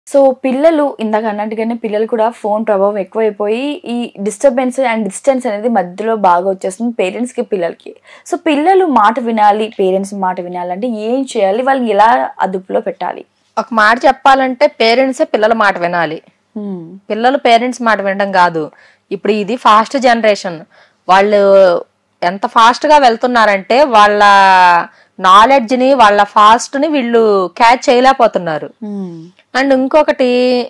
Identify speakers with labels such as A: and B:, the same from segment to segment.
A: So పిల్లలు ఇందాక అన్నట్టుగానే పిల్లలు కూడా ఫోన్ ప్రభావం ఎక్కువైపోయి ఈ డిస్టర్బెన్స్ అండ్ డిస్టెన్స్ అనేది మధ్యలో బాగా వచ్చేస్తుంది పేరెంట్స్ కి పిల్లలకి సో పిల్లలు మాట వినాలి పేరెంట్స్ మాట వినాలంటే ఏం చేయాలి వాళ్ళని ఎలా అదుపులో పెట్టాలి
B: ఒక మాట చెప్పాలంటే పేరెంట్సే పిల్లల మాట వినాలి పిల్లలు పేరెంట్స్ మాట వినడం కాదు ఇప్పుడు ఇది ఫాస్ట్ జనరేషన్ వాళ్ళు ఎంత ఫాస్ట్ గా వెళ్తున్నారంటే వాళ్ళ నాలెడ్జ్ ని వాళ్ళ ఫాస్ట్ ని వీళ్ళు క్యాచ్ చేయలేకపోతున్నారు అండ్ ఇంకొకటి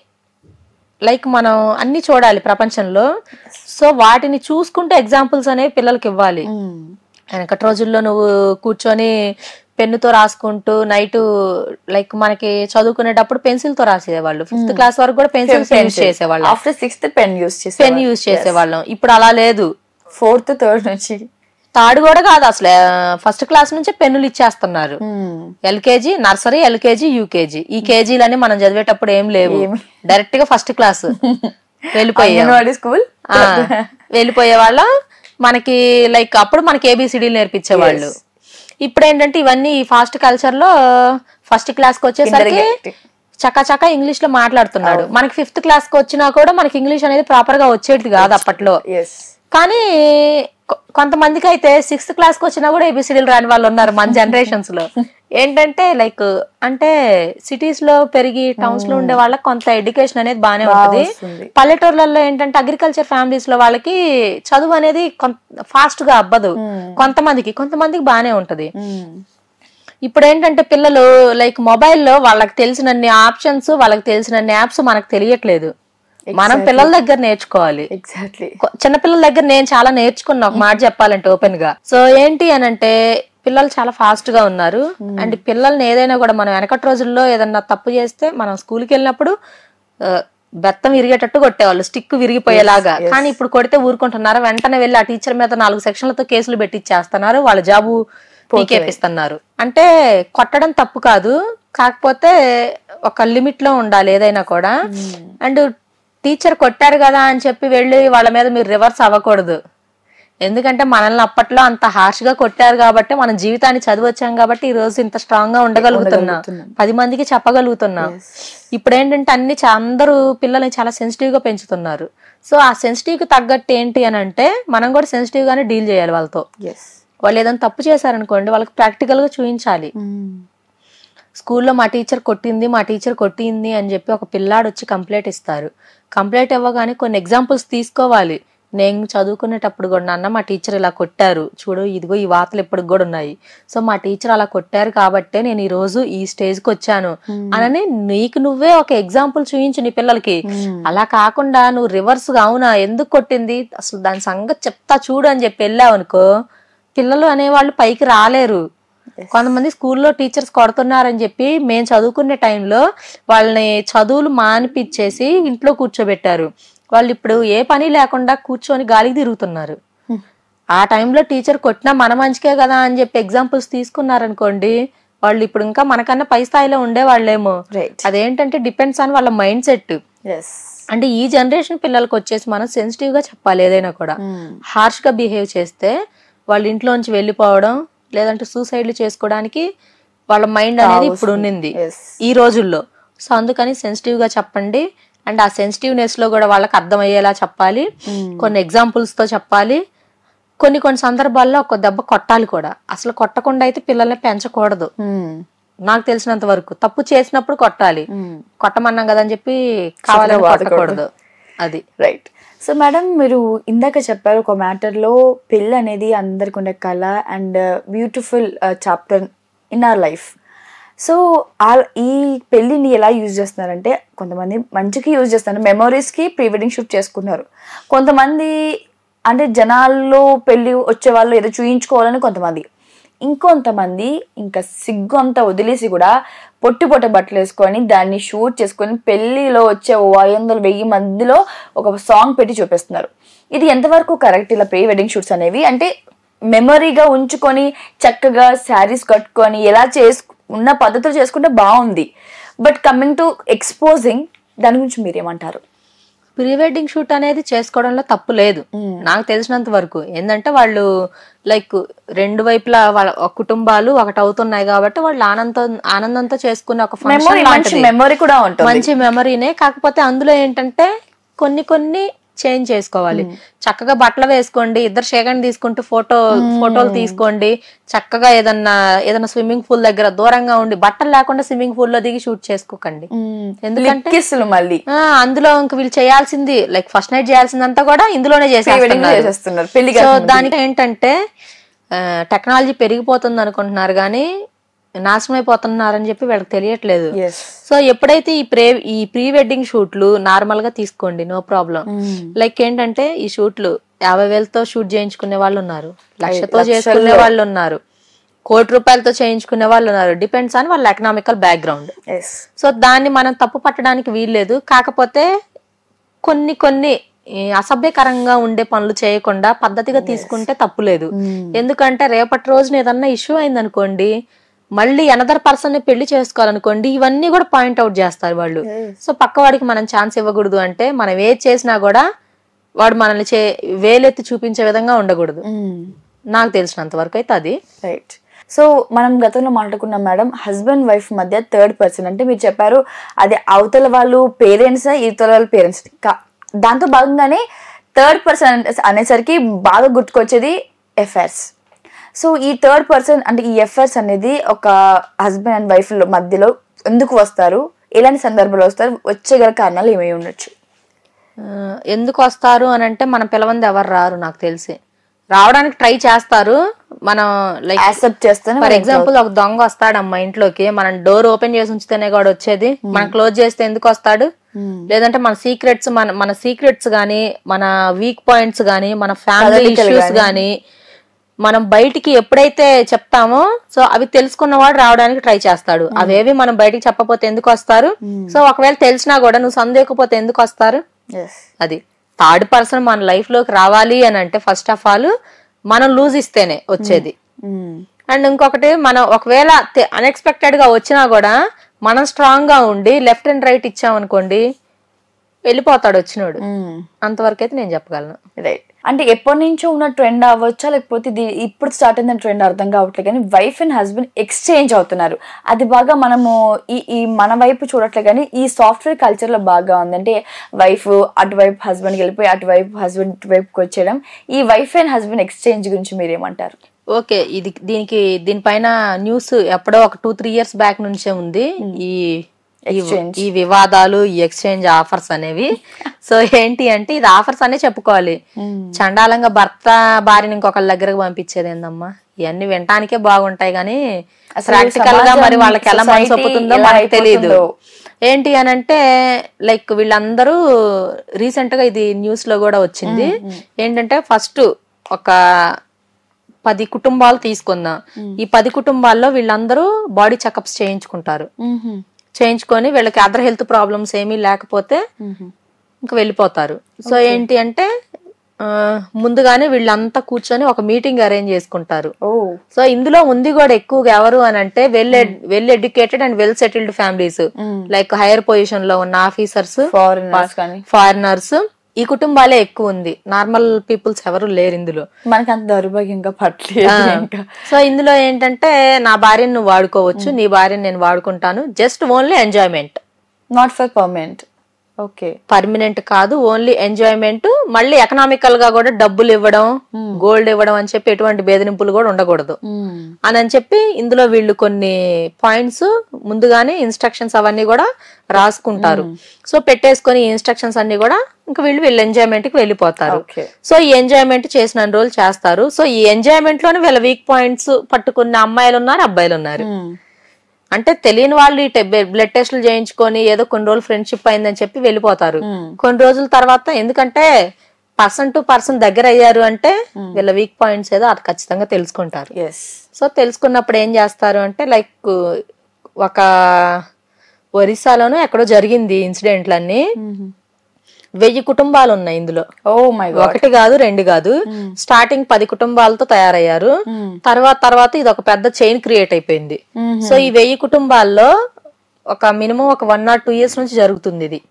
B: లైక్ మనం అన్ని చూడాలి ప్రపంచంలో సో వాటిని చూసుకుంటూ ఎగ్జాంపుల్స్ అనేవి పిల్లలకి ఇవ్వాలి వెనకటి రోజుల్లో నువ్వు కూర్చొని పెన్నుతో రాసుకుంటూ నైట్ లైక్ మనకి చదువుకునేటప్పుడు పెన్సిల్ తో రాసేవాళ్ళు ఫిఫ్త్ క్లాస్ వరకు కూడా పెన్సిల్స్ యూజ్ చేసేవాళ్ళు
A: ఆఫ్టర్ సిక్స్త్ పెన్ యూస్ చేసే
B: పెన్ యూజ్ చేసేవాళ్ళం ఇప్పుడు అలా లేదు
A: ఫోర్త్ థర్డ్ నుంచి
B: థర్డ్ కూడా కాదు అసలు ఫస్ట్ క్లాస్ నుంచే పెన్నులు ఇచ్చేస్తున్నారు ఎల్కేజీ నర్సరీ ఎల్కేజీ యూకేజీ ఈ కేజీలని మనం చదివేటప్పుడు ఏం లేవు డైరెక్ట్ గా ఫస్ట్ క్లాస్ వెళ్ళిపోయాం
A: అంగన్వాడీ స్కూల్
B: ఆ, వెళ్ళిపోయే వాళ్ళం మనకి లైక్ అప్పుడు మనకి ఏబిసిడీలు నేర్పించేవాళ్ళు ఇప్పుడు ఏంటంటే ఇవన్నీ ఫాస్ట్ కల్చర్ లో ఫస్ట్ క్లాస్ కి వచ్చేసరికి చకా చకా ఇంగ్లీష్ లో మాట్లాడుతున్నాడు మనకి ఫిఫ్త్ క్లాస్ కి వచ్చినా కూడా మనకి ఇంగ్లీష్ అనేది ప్రాపర్ గా వచ్చేది కాదు అప్పట్లో
A: ఎస్
B: కానీ కొ- కొంతమందికి అయితే సిక్స్త్ క్లాస్ కి వచ్చినా కూడా ఏబిసిడీలు రాని వాళ్ళు ఉన్నారు మన జనరేషన్స్ లో ఏంటంటే లైక్ అంటే సిటీస్ లో పెరిగి టౌన్స్ లో ఉండే వాళ్ళకి కొంత ఎడ్యుకేషన్ అనేది బానే ఉంటుంది
A: వస్తుంది.
B: పల్లెటూర్లలో ఏంటంటే అగ్రికల్చర్ ఫ్యామిలీస్ లో వాళ్ళకి చదువు అనేది ఫాస్ట్ గా అవ్వదు కొంతమందికి కొంతమందికి బానే ఉంటది ఇప్పుడు ఏంటంటే పిల్లలు లైక్ మొబైల్లో వాళ్ళకి తెలిసినన్ని ఆప్షన్స్ వాళ్ళకి తెలిసినన్ని యాప్స్ మనకు తెలియట్లేదు మనం పిల్లల దగ్గర నేర్చుకోవాలి
A: ఎగ్జాక్ట్లీ
B: కొ- చిన్నపిల్లల దగ్గర నేను చాలా నేర్చుకున్నా ఒక మాట చెప్పాలంటే ఓపెన్ గా సో ఏంటి అని అంటే పిల్లలు చాలా ఫాస్ట్ గా ఉన్నారు అండ్ పిల్లల్ని ఏదైనా కూడా మనం వెనకటి రోజుల్లో ఏదన్నా తప్పు చేస్తే మనం స్కూల్కి వెళ్ళినప్పుడు ఆ, బెత్తం విరిగేటట్టు కొట్టేవాళ్ళు స్టిక్ విరిగిపోయేలాగా కానీ ఇప్పుడు కొడితే ఊరుకుంటున్నారు వెంటనే వెళ్ళి ఆ టీచర్ మీద నాలుగు సెక్షన్లతో కేసులు పెట్టిచ్చేస్తున్నారు వాళ్ళ జాబు పీకేపిస్తున్నారు అంటే కొట్టడం తప్పు కాదు కాకపోతే ఒక లిమిట్ లో ఉండాలి ఏదైనా కూడా అండ్ టీచర్ కొట్టారు కదా అని చెప్పి వెళ్ళి వాళ్ళ మీద మీరు రివర్స్ అవ్వకూడదు ఎందుకంటే మనల్ని అప్పట్లో అంత హార్ష్ గా కొట్టారు కాబట్టి మన జీవితాన్ని చదివచ్చాం కాబట్టి ఈ రోజు ఇంత స్ట్రాంగ్ గా ఉండగలుగుతున్నా పది మందికి చెప్పగలుగుతున్నా ఇప్పుడు ఏంటంటే అన్ని చా- అందరూ పిల్లల్ని చాలా సెన్సిటివ్ గా పెంచుతున్నారు సో ఆ సెన్సిటివ్ కి తగ్గట్టు ఏంటి అని అంటే మనం కూడా సెన్సిటివ్ గానే డీల్ చేయాలి వాళ్ళతో
A: ఎస్
B: వాళ్ళు ఏదైనా తప్పు చేశారనుకోండి వాళ్ళకి ప్రాక్టికల్ గా చూపించాలి స్కూల్లో మా టీచర్ కొట్టింది మా టీచర్ కొట్టింది అని చెప్పి ఒక పిల్లాడు వచ్చి కంప్లైంట్ ఇస్తారు కంప్లైంట్ ఇవ్వగానే కొన్ని ఎగ్జాంపుల్స్ తీసుకోవాలి నేను చదువుకునేటప్పుడు కూడా నాన్న మా టీచర్ ఇలా కొట్టారు చూడు ఇదిగో ఈ వార్తలు ఇప్పటికి కూడా ఉన్నాయి సో మా టీచర్ అలా కొట్టారు కాబట్టే నేను ఈ రోజు ఈ స్టేజ్ కి వచ్చాను అనని నీకు నువ్వే ఒక ఎగ్జాంపుల్ చూపించు నీ పిల్లలకి అలా కాకుండా నువ్వు రివర్స్ గా అవునా ఎందుకు కొట్టింది అసలు దాని సంగతి చెప్తా చూడు అని చెప్పి వెళ్ళావు అనుకో పిల్లలు అనేవాళ్ళు పైకి రాలేరు కొంతమంది స్కూల్లో టీచర్స్ కొడుతున్నారని చెప్పి మేము చదువుకునే టైంలో వాళ్ళని చదువులు మానిపించేసి ఇంట్లో కూర్చోబెట్టారు వాళ్ళు ఇప్పుడు ఏ పని లేకుండా కూర్చొని గాలికి తిరుగుతున్నారు ఆ టైంలో టీచర్ కొట్టినా మన మంచికే కదా అని చెప్పి ఎగ్జాంపుల్స్ తీసుకున్నారనుకోండి వాళ్ళు ఇప్పుడు ఇంకా మనకన్నా పై స్థాయిలో ఉండే వాళ్ళేమో
A: రైట్
B: అదేంటంటే డిపెండ్స్ ఆన్ వాళ్ళ మైండ్ సెట్
A: ఎస్
B: అంటే ఈ జనరేషన్ పిల్లలకి వచ్చేసి మనం సెన్సిటివ్ గా చెప్పాలి ఏదైనా కూడా హార్ష్ గా బిహేవ్ చేస్తే వాళ్ళ ఇంట్లోంచి వెళ్ళిపోవడం లేదంటే సూసైడ్లు చేసుకోవడానికి వాళ్ళ మైండ్ అనేది ఇప్పుడు ఉన్నింది
A: Yes.
B: ఈ రోజుల్లో సో అందుకని సెన్సిటివ్ గా చెప్పండి అండ్ ఆ సెన్సిటివ్నెస్ లో కూడా వాళ్ళకి అర్థమయ్యేలా చెప్పాలి కొన్ని ఎగ్జాంపుల్స్ తో చెప్పాలి కొన్ని కొన్ని సందర్భాల్లో ఒక దెబ్బ కొట్టాలి కూడా అసలు కొట్టకుండా అయితే పిల్లల్ని పెంచకూడదు నాకు తెలిసినంత వరకు తప్పు చేసినప్పుడు కొట్టాలి కొట్టమన్నాం కదా అని చెప్పి కావాలని కొట్టకూడదు అది
A: రైట్ సో మేడం మీరు ఇందాక చెప్పారు ఒక matter లో పెళ్ళి అనేది అందరికి ఉండే కళ and beautiful chapter in our life so ఈ పెళ్ళిని ఎలా యూజ్ చేస్తున్నారంటే కొంతమంది మంచికి యూజ్ చేస్తున్నారు మెమొరీస్కి ప్రీ వెడ్డింగ్ షూట్ చేసుకున్నారు కొంతమంది అంటే జనాల్లో పెళ్ళి వచ్చే వాళ్ళు ఏదో చూయించుకోవాలని కొంతమంది ఇంకొంతమంది ఇంకా సిగ్గు అంతా వదిలేసి కూడా పొట్టి పొట్ట బట్టలు వేసుకొని దాన్ని షూట్ చేసుకొని పెళ్లిలో వచ్చే ఓ ఐదు వందలు వెయ్యి మందిలో ఒక సాంగ్ పెట్టి చూపిస్తున్నారు ఇది ఎంతవరకు కరెక్ట్ ఇలా ప్రీ వెడ్డింగ్ షూట్స్ అనేవి అంటే మెమరీగా ఉంచుకొని చక్కగా శారీస్ కట్టుకొని ఎలా చేసు ఉన్న పద్ధతులు చేసుకుంటే బాగుంది బట్ కమింగ్ టు ఎక్స్పోజింగ్ దాని గురించి మీరేమంటారు
B: ప్రీ వెడ్డింగ్ షూట్ అనేది చేసుకోవడంలో తప్పు లేదు నాకు తెలిసినంత వరకు ఏంటంటే వాళ్ళు లైక్ రెండు వైపులా వాళ్ళ ఒక కుటుంబాలు ఒకటి అవుతున్నాయి కాబట్టి వాళ్ళు ఆనందం ఆనందంతో చేసుకునే ఒక
A: మెమొరీ
B: ఫంక్షన్
A: మంచి
B: లాంటిది
A: మెమొరీ కూడా ఉంటుంది
B: మంచి మెమరీనే కాకపోతే అందులో ఏంటంటే కొన్ని కొన్ని చేంజ్ చేసుకోవాలి చక్కగా బట్టలు వేసుకోండి ఇద్దరు షేగండి తీసుకుంటూ ఫోటో ఫోటోలు తీసుకోండి చక్కగా ఏదన్నా ఏదన్నా స్విమ్మింగ్ పూల్ దగ్గర దూరంగా ఉండి బట్టలు లేకుండా స్విమ్మింగ్ పూల్ లో దిగి షూట్ చేసుకోకండి ఎందుకంటే
A: కిస్సులు మళ్ళీ
B: ఆ, అందులో ఇంక వీళ్ళు చేయాల్సింది లైక్ ఫస్ట్ నైట్ చేయాల్సిందంతా కూడా ఇందులోనే
A: వెడ్డింగ్
B: చేసేస్తున్నారు
A: చేసేస్తున్నారు పెళ్లి
B: సో దానికి ఏంటంటే టెక్నాలజీ పెరిగిపోతుంది అనుకుంటున్నారు కానీ నాశనం అయిపోతున్నారని చెప్పి వీళ్ళకి తెలియట్లేదు
A: ఎస్
B: సో ఎప్పుడైతే ఈ ప్రే ఈ ప్రీ వెడ్డింగ్ షూట్లు నార్మల్ గా తీసుకోండి నో ప్రాబ్లం లైక్ ఏంటంటే ఈ షూట్లు యాభై వేలతో షూట్ చేయించుకునే వాళ్ళు ఉన్నారు లక్షతో చేసుకునే వాళ్ళు ఉన్నారు కోటి రూపాయలతో చేయించుకునే వాళ్ళు ఉన్నారు డిపెండ్స్ ఆన్ వాళ్ళ ఎకనామికల్ బ్యాక్గ్రౌండ్
A: ఎస్
B: సో దాన్ని మనం తప్పు పట్టడానికి వీల్లేదు కాకపోతే కొన్ని కొన్ని ఈ అసభ్యకరంగా ఉండే పనులు చేయకుండా పద్ధతిగా తీసుకుంటే తప్పు లేదు ఎందుకంటే రేపటి రోజున ఏదన్నా ఇష్యూ అయిందనుకోండి మళ్ళీ అనదర్ పర్సన్ ని పెళ్లి చేసుకోవాలనుకోండి ఇవన్నీ కూడా పాయింట్ అవుట్ చేస్తారు వాళ్ళు సో పక్కవాడికి మనం ఛాన్స్ ఇవ్వకూడదు అంటే మనం ఏది చేసినా కూడా వాడు మనల్ని చే వేలెత్తి చూపించే విధంగా ఉండకూడదు నాకు తెలిసినంత వరకు అయితే అది
A: రైట్ సో మనం గతంలో మాట్లాడుకున్నాం మేడం హస్బెండ్ వైఫ్ మధ్య థర్డ్ పర్సన్ అంటే మీరు చెప్పారు అది అవతల వాళ్ళు పేరెంట్స్ ఇవతల వాళ్ళ పేరెంట్స్ దాంతో భాగంగానే థర్డ్ పర్సన్ అనేసరికి బాగా గుర్తుకొచ్చేది ఎఫ్ఐఆర్స్ సో ఈ థర్డ్ పర్సన్ అంటే ఈ ఎఫ్ఐఆర్స్ అనేది ఒక హస్బెండ్ అండ్ వైఫ్ మధ్యలో ఎందుకు వస్తారు ఎలాంటి సందర్భాలు వస్తారు వచ్చే గల కారణాలు ఏమై ఉండొచ్చు
B: ఆ, ఎందుకు వస్తారు అని అంటే మనం పిలవంది ఎవరు రారు నాకు తెలిసి రావడానికి ట్రై చేస్తారు మనం లైక్
A: యాక్సెప్ట్ చేస్తేనే
B: ఫర్ ఎగ్జాంపుల్ ఒక దొంగ వస్తాడమ్మా ఇంట్లోకి మనం డోర్ ఓపెన్ చేసి ఉంచితేనే కూడా వచ్చేది మనం క్లోజ్ చేస్తే ఎందుకు వస్తాడు లేదంటే మన సీక్రెట్స్ మన మన సీక్రెట్స్ గానీ మన వీక్ పాయింట్స్ గానీ మన ఫ్యామిలీ ఇష్యూస్ గానీ మనం బయటికి ఎప్పుడైతే చెప్తామో సో అవి తెలుసుకున్నవాడు రావడానికి ట్రై చేస్తాడు అవేవి మనం బయటికి చెప్పకపోతే ఎందుకు వస్తారు సో ఒకవేళ తెలిసినా కూడా నువ్వు సందేహకపోతే ఎందుకు వస్తారు
A: ఎస్
B: అది థర్డ్ పర్సన్ మన లైఫ్ లోకి రావాలి అని అంటే ఫస్ట్ ఆఫ్ ఆల్ మనం లూజ్ ఇస్తేనే వచ్చేది అండ్ ఇంకొకటి మనం ఒకవేళ అన్ఎక్స్పెక్టెడ్ గా వచ్చినా కూడా మనం స్ట్రాంగ్ గా ఉండి లెఫ్ట్ అండ్ రైట్ ఇచ్చామనుకోండి వెళ్ళిపోతాడు వచ్చినోడు అంతవరకు అయితే నేను చెప్పగలను
A: రైట్ అంటే ఎప్పటి నుంచో ఉన్న ట్రెండ్ అవ్వచ్చా లేకపోతే ఇది ఇప్పుడు స్టార్ట్ అయిన ట్రెండ్ అర్థం కావట్లేదు కానీ వైఫ్ అండ్ హస్బెండ్ ఎక్స్చేంజ్ అవుతున్నారు అది బాగా మనము ఈ ఈ మన వైపు చూడట్లే కానీ ఈ సాఫ్ట్వేర్ కల్చర్ లో బాగా ఉంది అంటే వైఫ్ అటువైపు హస్బెండ్ వెళ్ళిపోయి అటువైపు హస్బెండ్ ఇటువైపుకి వచ్చేయడం ఈ వైఫ్ అండ్ హస్బెండ్ ఎక్స్చేంజ్ గురించి మీరేమంటారు
B: ఓకే ఇది దీనికి దీనిపైన న్యూస్ ఎప్పుడో ఒక టూ త్రీ ఇయర్స్ బ్యాక్ నుంచే ఉంది ఈ ఈ-
A: Exchange.
B: ఈ వివాదాలు ఈ ఎక్స్చేంజ్ ఆఫర్స్ అనేవి సో ఏంటి అంటే ఇది ఆఫర్స్ అనే చెప్పుకోవాలి చండాలంగా భర్త భార్యని ఇంకొకళ్ళ దగ్గరకు పంపించేది ఏందమ్మా ఇవన్నీ వినటానికే బాగుంటాయి కానీ
A: అసలు
B: ప్రాక్టికల్ గా మరి
A: సమాజం,
B: వాళ్ళకి ఎలా మనసు
A: society
B: ఒప్పుతుందో
A: ఎలా
B: మనకు తెలియదు
A: అయిపోతుందో.
B: ఏంటి అని అంటే లైక్ వీళ్ళందరూ రీసెంట్ గా ఇది న్యూస్ లో కూడా వచ్చింది ఏంటంటే ఫస్ట్ ఒక పది కుటుంబాలు తీసుకుందాం ఈ పది కుటుంబాల్లో వీళ్ళందరూ బాడీ చెకప్స్ చేయించుకుంటారు చేయించుకొని వీళ్ళకి అదర్ హెల్త్ ప్రాబ్లమ్స్ ఏమీ లేకపోతే ఇంకా వెళ్ళిపోతారు సో ఏంటి అంటే ఆ, ముందుగానే వీళ్ళంతా కూర్చొని ఒక మీటింగ్ అరేంజ్ చేసుకుంటారు
A: ఓ
B: సో ఇందులో ఉంది కూడా ఎక్కువగా ఎవరు అని అంటే well well educated and well settled families like higher position లో ఉన్న ఆఫీసర్స్
A: ఫారినర్స్ కానీ
B: ఫారినర్స్ ఈ కుటుంబాలే ఎక్కువ ఉంది నార్మల్ పీపుల్స్ ఎవరు లేరు ఇందులో
A: మనకి అంత దౌర్భాగ్యంగా పట్టలేదు ఇంకా
B: సో ఇందులో ఏంటంటే నా భార్యను నువ్వు వాడుకోవచ్చు నీ భార్యను నేను వాడుకుంటాను just only enjoyment
A: not for permanent okay
B: permanent కాదు ఓన్లీ ఎంజాయ్మెంట్ మళ్ళీ ఎకనామికల్ గా కూడా డబ్బులు ఇవ్వడం గోల్డ్ ఇవ్వడం అని చెప్పి ఎటువంటి బెదిరింపులు కూడా ఉండకూడదు అని అని చెప్పి ఇందులో వీళ్ళు కొన్ని పాయింట్స్ ముందుగానే ఇన్స్ట్రక్షన్స్ అవన్నీ కూడా రాసుకుంటారు సో పెట్టేసుకొని ఇన్స్ట్రక్షన్స్ అన్ని కూడా ఇంకా వీళ్ళు వీళ్ళ ఎంజాయ్మెంట్ కి వెళ్ళిపోతారు
A: ఓకే
B: సో ఈ ఎంజాయ్మెంట్ చేసిన రోజులు చేస్తారు సో ఈ ఎంజాయ్మెంట్ లోనే వీళ్ళ వీక్ పాయింట్స్ పట్టుకున్న అమ్మాయిలు ఉన్నారు అబ్బాయిలు ఉన్నారు అంటే తెలియని వాళ్ళు ఈ బ్లడ్ టెస్ట్లు చేయించుకొని ఏదో కొన్ని రోజులు ఫ్రెండ్షిప్ అయిందని చెప్పి వెళ్ళిపోతారు కొన్ని రోజుల తర్వాత ఎందుకంటే పర్సన్ టు పర్సన్ దగ్గర అయ్యారు అంటే వీళ్ళ వీక్ పాయింట్స్ ఏదో అది ఖచ్చితంగా తెలుసుకుంటారు
A: ఎస్
B: సో తెలుసుకున్నప్పుడు ఏం చేస్తారు అంటే లైక్ ఒక ఒరిస్సాలోనూ ఎక్కడో జరిగింది ఇన్సిడెంట్లన్నీ వెయ్యి కుటుంబాలు ఉన్నాయి ఇందులో
A: ఓ మై గాడ్
B: ఒకటి కాదు రెండు కాదు స్టార్టింగ్ పది కుటుంబాలతో తయారయ్యారు తర్వాత తర్వాత ఇది ఒక పెద్ద చైన్ క్రియేట్ అయిపోయింది సో ఈ వెయ్యి కుటుంబాల్లో ఒక మినిమం ఒక వన్ ఆర్ టూ ఇయర్స్ నుంచి జరుగుతుంది ఇది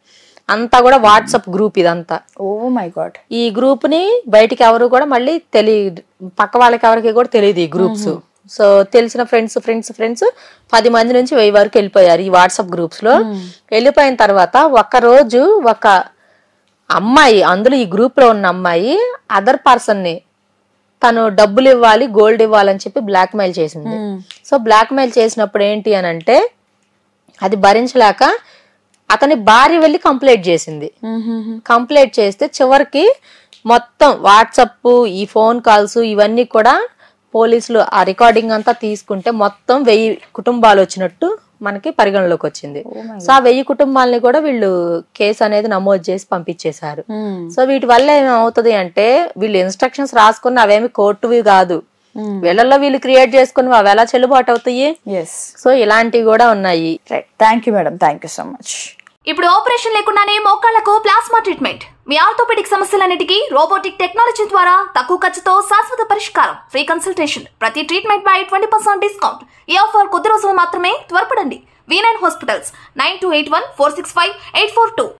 B: అంతా కూడా వాట్సాప్ గ్రూప్ ఇదంతా
A: ఓ మై గాడ్
B: ఈ గ్రూప్ ని బయటికి ఎవరు కూడా మళ్ళీ తెలియదు పక్క వాళ్ళకి ఎవరికి కూడా తెలియదు ఈ గ్రూప్స్ సో తెలిసిన ఫ్రెండ్స్ ఫ్రెండ్స్ ఫ్రెండ్స్ పది మంది నుంచి వెయ్యి వరకు వెళ్ళిపోయారు ఈ వాట్సాప్ గ్రూప్స్ లో వెళ్ళిపోయిన తర్వాత ఒక రోజు ఒక అమ్మాయి అందులో ఈ గ్రూప్ లో ఉన్న అమ్మాయి అదర్ పర్సన్ ని తను డబ్బులు ఇవ్వాలి గోల్డ్ ఇవ్వాలని చెప్పి బ్లాక్ మెయిల్ చేసింది సో బ్లాక్ మెయిల్ చేసినప్పుడు ఏంటి అని అంటే అది భరించలేక అతని భార్య వెళ్ళి కంప్లైంట్ చేసింది కంప్లైంట్ చేస్తే చివరికి మొత్తం వాట్సప్ ఈ ఫోన్ కాల్స్ ఇవన్నీ కూడా పోలీసులు ఆ రికార్డింగ్ అంతా తీసుకుంటే మొత్తం వెయ్యి కుటుంబాలు వచ్చినట్టు మనకి పరిగణలోకి వచ్చింది సో ఆ వెయ్యి కుటుంబాలని కూడా వీళ్ళు కేసు అనేది నమోదు చేసి పంపించేశారు సో వీటి వల్ల ఏమవుతుంది అంటే వీళ్ళు ఇన్స్ట్రక్షన్స్ రాసుకున్న అవేమి కోర్టువి కాదు వీళ్ళల్లో వీళ్ళు క్రియేట్ చేసుకుని అవి ఎలా చెల్లుబాటు అవుతాయి
A: ఎస్
B: సో ఇలాంటివి కూడా ఉన్నాయి
A: right thank you madam thank you so much
C: ఇప్పుడు ఆపరేషన్ లేకుండానే మోకాళ్లకు ప్లాస్మా ట్రీట్మెంట్ మీ ఆర్థోపెడిక్ సమస్యలన్నిటికీ రోబోటిక్ టెక్నాలజీ ద్వారా తక్కువ ఖర్చుతో శాశ్వత పరిష్కారం ఫ్రీ కన్సల్టేషన్ ప్రతి ట్రీట్మెంట్ పై ట్వంటీ పర్సెంట్ డిస్కౌంట్ ఈ ఆఫర్ కొద్ది రోజులు మాత్రమే త్వరపడండి V nine hospitals nine two eight one four six five eight four two